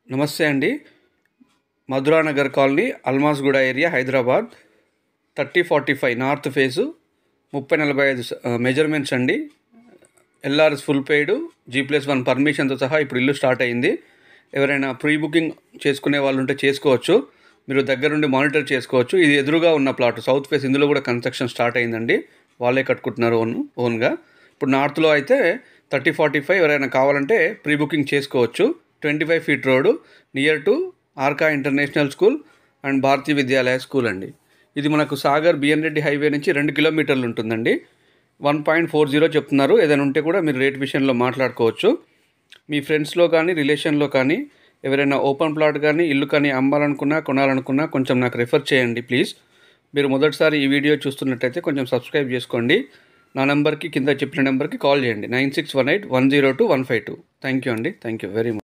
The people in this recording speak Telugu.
నమస్తే అండి Madhuranagar colony Almasguda area Hyderabad thirty forty five north face ముప్పై నలభై ఐదు మెజర్మెంట్స్ అండి LRS full paid G plus one పర్మిషన్తో సహా ఇప్పుడు ఇల్లు స్టార్ట్ అయింది ఎవరైనా ప్రీ బుకింగ్ చేసుకునే వాళ్ళు ఉంటే చేసుకోవచ్చు మీరు దగ్గరుండి మానిటర్ చేసుకోవచ్చు ఇది ఎదురుగా ఉన్న ప్లాట్ సౌత్ ఫేస్ ఇందులో కూడా కన్స్ట్రక్షన్ స్టార్ట్ అయిందండి వాళ్ళే కట్టుకుంటున్నారు ఓన్ ఓన్గా ఇప్పుడు నార్త్లో అయితే థర్టీ ఫార్టీ ఫైవ్ ఎవరైనా కావాలంటే ప్రీ బుకింగ్ చేసుకోవచ్చు twenty five feet road near to Arka international school and Bharatiya Vidyalaya school అండి ఇది మనకు సాగర్ బిఎన్ రెడ్డి హైవే నుంచి రెండు కిలోమీటర్లు ఉంటుందండి వన్ పాయింట్ ఫోర్ జీరో చెప్తున్నారు ఏదైనా ఉంటే కూడా మీరు రేట్ విషయంలో మాట్లాడుకోవచ్చు మీ ఫ్రెండ్స్లో కానీ రిలేషన్లో కానీ ఎవరైనా ఓపెన్ ప్లాట్ కానీ ఇల్లు కానీ అమ్మాలనుకున్నా కొనాలనుకున్నా కొంచెం నాకు రెఫర్ చేయండి ప్లీజ్ మీరు మొదటిసారి ఈ వీడియో చూస్తున్నట్టయితే కొంచెం సబ్స్క్రైబ్ చేసుకోండి నా నెంబర్కి కింద చెప్పిన నెంబర్కి కాల్ చేయండి nine six one eight one zero two one five two thank you అండి థ్యాంక్ యూ వెరీ మచ్